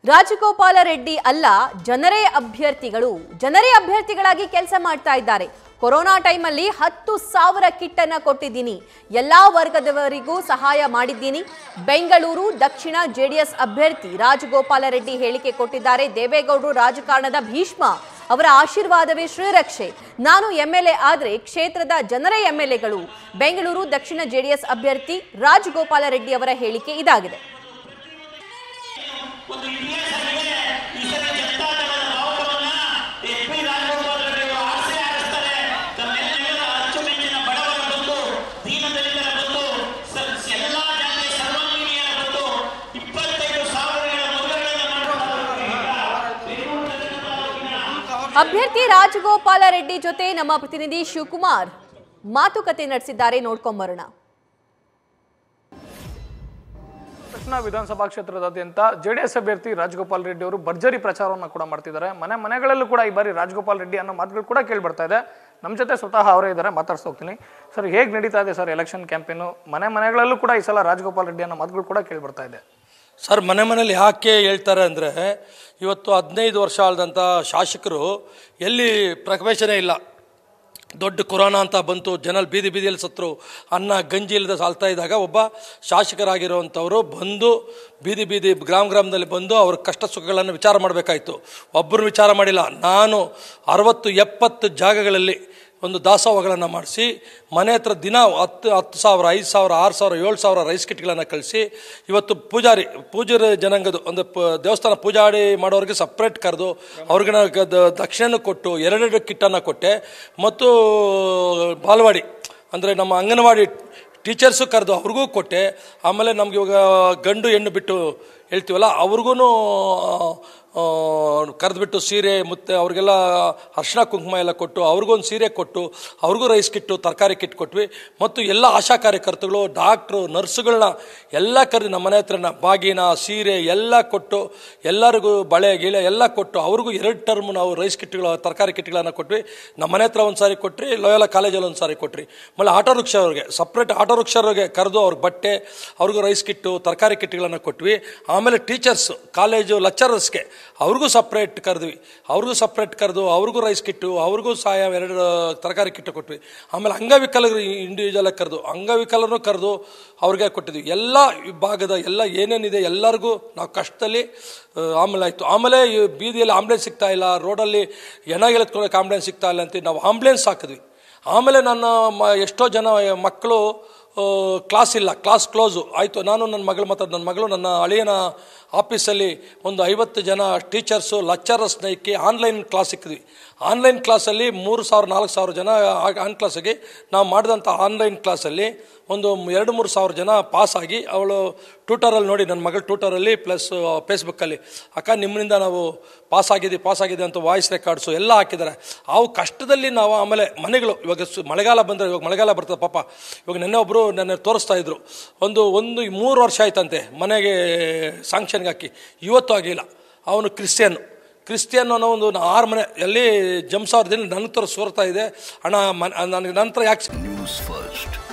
ರಾಜಗೋಪಾಲ ರೆಡ್ಡಿ ಅಲ್ಲ ಜನರೇ ಅಭ್ಯರ್ಥಿಗಳು ಜನರೇ ಅಭ್ಯರ್ಥಿಗಳಾಗಿ ಕೆಲಸ ಮಾಡ್ತಾ ಇದ್ದಾರೆ ಕೊರೋನಾ ಟೈಮಲ್ಲಿ ಹತ್ತು ಸಾವಿರ ಕಿಟ್ ಅನ್ನ ಕೊಟ್ಟಿದ್ದೀನಿ ಎಲ್ಲಾ ವರ್ಗದವರಿಗೂ ಸಹಾಯ ಮಾಡಿದ್ದೀನಿ ಬೆಂಗಳೂರು ದಕ್ಷಿಣ ಜೆಡಿಎಸ್ ಅಭ್ಯರ್ಥಿ ರಾಜಗೋಪಾಲ ರೆಡ್ಡಿ ಹೇಳಿಕೆ ಕೊಟ್ಟಿದ್ದಾರೆ ದೇವೇಗೌಡರು ರಾಜಕಾರಣದ ಭೀಷ್ಮ ಅವರ ಆಶೀರ್ವಾದವೇ ಶ್ರೀರಕ್ಷೆ ನಾನು ಎಂಎಲ್ಎ ಆದ್ರೆ ಕ್ಷೇತ್ರದ ಜನರೇ ಎಂಎಲ್ಎಗಳು ಬೆಂಗಳೂರು ದಕ್ಷಿಣ ಜೆಡಿಎಸ್ ಅಭ್ಯರ್ಥಿ ರಾಜಗೋಪಾಲ ರೆಡ್ಡಿ ಅವರ ಹೇಳಿಕೆ ಇದಾಗಿದೆ ಒಂದು ಇತಿಹಾಸವಿದೆ ಈ ಸಲ ಜನತಾದಳದ ಬಾವುಟವನ್ನ ಎಸ್ ಪಿ ರಾಜಗೋಪಾಲ್ ರೆಡ್ಡಿ ಅವರು ಆಸೆ ಆರಿಸ್ತಾರೆ ತಮ್ಮೆಲ್ಲರ ಅಚ್ಚುಮೆಚ್ಚಿನ ಬಡವರ ಬಂಧು ದೀನದಲಿತರ ಬಂಧು ಸ- ಎಲ್ಲಾ ಜಾತಿಯ ಸರ್ವಾಂಗೀಣಿಯರ ಬಂಧು ಇಪ್ಪತ್ತೈದು ಸಾವಿರಗಳ ಮದುವೆಗಳನ್ನು ಮಾಡಿಕೊಂಡು ಅಭ್ಯರ್ಥಿ ರಾಜಗೋಪಾಲ ರೆಡ್ಡಿ ಜೊತೆ ನಮ್ಮ ಪ್ರತಿನಿಧಿ ಶಿವಕುಮಾರ್ ಮಾತುಕತೆ ನಡೆಸಿದ್ದಾರೆ ನೋಡ್ಕೊಂಬರೋಣ ದಕ್ಷಿಣ ವಿಧಾನಸಭಾ ಕ್ಷೇತ್ರದಾದ್ಯಂತ ಜೆಡಿಎಸ್ ಅಭ್ಯರ್ಥಿ ರಾಜಗೋಪಾಲ್ ರೆಡ್ಡಿ ಅವರು ಭರ್ಜರಿ ಪ್ರಚಾರವನ್ನು ಕೂಡ ಮಾಡ್ತಿದ್ದಾರೆ ಮನೆ ಮನೆಗಳಲ್ಲೂ ಕೂಡ ಈ ಬಾರಿ ರಾಜಗೋಪಾಲ್ ರೆಡ್ಡಿ ಅನ್ನೋ ಮಾತುಗಳು ಕೂಡ ಕೇಳಿ ಬರ್ತಾ ಇದೆ ನಮ್ಮ ಜೊತೆ ಸ್ವತಃ ಅವರೇ ಇದ್ದಾರೆ ಮಾತಾಡ್ಸ್ತಾ ಹೋಗ್ತೀನಿ ಸರ್ ಹೇಗೆ ನಡೀತಾ ಇದೆ ಸರ್ ಎಲೆಕ್ಷನ್ ಕ್ಯಾಂಪೇನು ಮನೆ ಮನೆಗಳಲ್ಲೂ ಕೂಡ ಈ ಸಲ ರಾಜಗೋಪಾಲ್ ರೆಡ್ಡಿ ಅನ್ನೋ ಮಾತುಗಳು ಕೂಡ ಕೇಳಿ ಬರ್ತಾ ಇದೆ ಸರ್ ಮನೆ ಮನೇಲಿ ಯಾಕೆ ಹೇಳ್ತಾರೆ ಅಂದರೆ ಇವತ್ತು ಹದಿನೈದು ವರ್ಷ ಆಳ್ದಂಥ ಶಾಸಕರು ಎಲ್ಲಿ ಪ್ರವೇಶನೇ ಇಲ್ಲ ದೊಡ್ಡ ಕೊರೋನಾ ಅಂತ ಬಂತು ಜನ ಬೀದಿ ಬೀದಿಯಲ್ಲಿ ಸತ್ರು ಅನ್ನ ಗಂಜಿ ಇಲ್ಲದೆ ಸಾಲ್ತಾ ಇದ್ದಾಗ ಒಬ್ಬ ಶಾಸಕರಾಗಿರುವಂಥವರು ಬಂದು ಬೀದಿ ಬೀದಿ ಗ್ರಾಮ ಗ್ರಾಮದಲ್ಲಿ ಬಂದು ಅವ್ರ ಕಷ್ಟ ಸುಖಗಳನ್ನು ವಿಚಾರ ಮಾಡಬೇಕಾಯ್ತು ಒಬ್ಬರು ವಿಚಾರ ಮಾಡಿಲ್ಲ ನಾನು ಅರವತ್ತು ಎಪ್ಪತ್ತು ಜಾಗಗಳಲ್ಲಿ ಒಂದು ದಾಸೋಹಗಳನ್ನು ಮಾಡಿಸಿ ಮನೆ ಹತ್ರ ದಿನ ಹತ್ತು ಹತ್ತು ಸಾವಿರ ಐದು ಸಾವಿರ ಆರು ಸಾವಿರ ಏಳು ಸಾವಿರ ರೈಸ್ ಕಿಟ್ಗಳನ್ನು ಕಳಿಸಿ ಇವತ್ತು ಪೂಜಾರಿ ಪೂಜಾರಿ ಜನಾಂಗದ ಒಂದು ಪ ದೇವಸ್ಥಾನ ಪೂಜಾರಿ ಮಾಡೋರಿಗೆ ಸಪ್ರೇಟ್ ಕರೆದು ಅವ್ರಿಗೆ ನಾನು ಗ- ದಕ್ಷಿಣ ಕೊಟ್ಟು ಎರಡೆರಡು ಕಿಟ್ಟನ್ನು ಕೊಟ್ಟೆ ಮತ್ತು ಬಾಲವಾಡಿ ಅಂದರೆ ನಮ್ಮ ಅಂಗನವಾಡಿ ಟೀಚರ್ಸು ಕರೆದು ಅವ್ರಿಗೂ ಕೊಟ್ಟೆ ಆಮೇಲೆ ನಮ್ಗೆ ಇವಾಗ ಗಂಡು ಹೆಣ್ಣು ಬಿಟ್ಟು ಹೇಳ್ತೀವಲ್ಲ ಅವ್ರಿಗೂ ಕರೆದುಬಿಟ್ಟು ಸೀರೆ ಮತ್ತು ಅವ್ರಿಗೆಲ್ಲ ಅರ್ಶಿನ ಕುಂಕುಮ ಎಲ್ಲ ಕೊಟ್ಟು ಅವ್ರಿಗೊಂದು ಸೀರೆ ಕೊಟ್ಟು ಅವ್ರಿಗೂ ರೈಸ್ ಕಿಟ್ಟು ತರಕಾರಿ ಕಿಟ್ ಕೊಟ್ವಿ ಮತ್ತು ಎಲ್ಲ ಆಶಾ ಕಾರ್ಯಕರ್ತಗಳು ಡಾಕ್ಟ್ರು ನರ್ಸುಗಳನ್ನ ಎಲ್ಲ ಕರೆದು ನಮ್ಮ ಮನೆ ಹತ್ರನ ಬಾಗಿನ ಸೀರೆ ಎಲ್ಲ ಕೊಟ್ಟು ಎಲ್ಲರಿಗೂ ಬಳೆ ಗಿಳೆ ಎಲ್ಲ ಕೊಟ್ಟು ಅವ್ರಿಗೂ ಎರಡು ಟರ್ಮ್ ನಾವು ರೈಸ್ ಕಿಟ್ಗಳು ತರಕಾರಿ ಕಿಟ್ಗಳನ್ನು ಕೊಟ್ವಿ ನಮ್ಮ ಮನೆ ಹತ್ರ ಒಂದು ಸಾರಿ ಕೊಟ್ರಿ ಲೋಯಲ ಕಾಲೇಜಲ್ಲಿ ಒಂದು ಸಾರಿ ಕೊಟ್ರಿ ಆಮೇಲೆ ಆಟೋ ರಿಕ್ಷಾ ಅವ್ರಿಗೆ ಸಪ್ರೇಟ್ ಆಟೋ ರಿಕ್ಷಾವ್ರಿಗೆ ಕರೆದು ಅವ್ರಿಗೆ ಬಟ್ಟೆ ಅವ್ರಿಗೂ ರೈಸ್ ಕಿಟ್ಟು ತರಕಾರಿ ಕಿಟ್ಗಳನ್ನು ಕೊಟ್ವಿ ಆಮೇಲೆ ಟೀಚರ್ಸ್ ಕಾಲೇಜು ಲೆಕ್ಚರರ್ಸ್ಗೆ ಅವ್ರಿಗೂ ಸಪ್ರೇಟ್ ಕರೆದ್ವಿ ಅವ್ರಿಗೂ ಸಪ್ರೇಟ್ ಕರೆದು ಅವ್ರಿಗೂ ರೈಸ್ ಕಿಟ್ಟು ಅವ್ರಿಗೂ ಸಹಾಯ ಎರಡು ತರಕಾರಿ ಕಿಟ್ಟು ಕೊಟ್ವಿ ಆಮೇಲೆ ಅಂಗವಿಕಲರು ಇಂಡಿವಿಜುವಲ್ ಕರೆದು ಅಂಗವಿಕಲರನ್ನು ಕರೆದು ಅವ್ರಿಗೆ ಕೊಟ್ಟಿದ್ವಿ ಎಲ್ಲ ವಿಭಾಗದ ಎಲ್ಲ ಏನೇನಿದೆ ಎಲ್ಲರಿಗೂ ನಾವು ಕಷ್ಟದಲ್ಲಿ ಆ, ಆಮೇಲೆ ಆಯಿತು ಆಮೇಲೆ ಈ ಬೀದಿಯಲ್ಲಿ ಆಂಬ್ಲೆನ್ಸ್ ಸಿಗ್ತಾ ಇಲ್ಲ ರೋಡಲ್ಲಿ ಎಣ ಎಳೆತ್ಕೊಳ್ಳೋಕೆ ಆಂಬ್ಲೆನ್ಸ್ ಸಿಗ್ತಾ ಇಲ್ಲ ಅಂತ ನಾವು ಆಂಬ್ಲೆನ್ಸ್ ಹಾಕಿದ್ವಿ ಆಮೇಲೆ ನನ್ನ ಮ ಎಷ್ಟೋ ಜನ ಮಕ್ಕಳು ಕ್ಲಾಸ್ ಇಲ್ಲ ಕ್ಲಾಸ್ ಕ್ಲೋಸು ಆಯಿತು ನಾನು ನನ್ನ ಮಗಳು ಮತ್ತು ನನ್ನ ಮಗಳು ನನ್ನ ಅಳಿಯನ ಆಫೀಸಲ್ಲಿ ಒಂದು ಐವತ್ತು ಜನ ಟೀಚರ್ಸು ಲೆಕ್ಚರರ್ಸ್ ನೈಕಿ ಆನ್ಲೈನ್ ಕ್ಲಾಸ್ ಸಿಕ್ಕಿದ್ವಿ ಆನ್ಲೈನ್ ಕ್ಲಾಸಲ್ಲಿ ಮೂರು ಸಾವಿರ ನಾಲ್ಕು ಸಾವಿರ ಜನ ಆನ್ ಕ್ಲಾಸಿಗೆ ನಾವು ಮಾಡಿದಂಥ ಆನ್ಲೈನ್ ಕ್ಲಾಸಲ್ಲಿ ಒಂದು ಎರಡು ಮೂರು ಸಾವಿರ ಜನ ಪಾಸ್ ಆಗಿ ಅವಳು ಟ್ಯೂಟರಲ್ಲಿ ನೋಡಿ ನನ್ನ ಮಗಳು ಟ್ಯೂಟರಲ್ಲಿ ಪ್ಲಸ್ ಫೇಸ್ಬುಕ್ಕಲ್ಲಿ ಅಕ್ಕ ನಿಮ್ಮಿಂದ ನಾವು ಪಾಸ್ ಆಗಿದ್ದೀವಿ ಪಾಸ್ ಆಗಿದೆ ಅಂತ ವಾಯ್ಸ್ ರೆಕಾರ್ಡ್ಸು ಎಲ್ಲ ಹಾಕಿದ್ದಾರೆ ಅವು ಕಷ್ಟದಲ್ಲಿ ನಾವು ಆಮೇಲೆ ಮನೆಗಳು ಇವಾಗ ಸು ಮಳೆಗಾಲ ಬಂದರೆ ಇವಾಗ ಮಳೆಗಾಲ ಬರ್ತದೆ ಪಾಪ ಇವಾಗ ನೆನ್ನೆ ಒಬ್ಬರು ನನ್ನ ತೋರಿಸ್ತಾ ಇದ್ರು ಒಂದು ಒಂದು ಮೂರು ವರ್ಷ ಆಯ್ತಂತೆ ಮನೆಗೆ ಸಾಂಕ್ಷನ್ಗೆ ಹಾಕಿ ಇವತ್ತು ಆಗಿಲ್ಲ ಅವನು ಕ್ರಿಶ್ಚಿಯನ್ ಕ್ರಿಸ್ಟಿಯನ್ ಅನ್ನೋ ಒಂದು ಆರು ಮನೆ ಎಲ್ಲಿ ಜಂಸಾವ್ರದಿಂದ ನನ್ನ ಥರ ಸೋರ್ತಾ ಇದೆ ಹಣ ಮನೆ ನನಗೆ ನಂತರ ಯಾಕೆ ನ್ಯೂಸ್ ಫಸ್ಟ್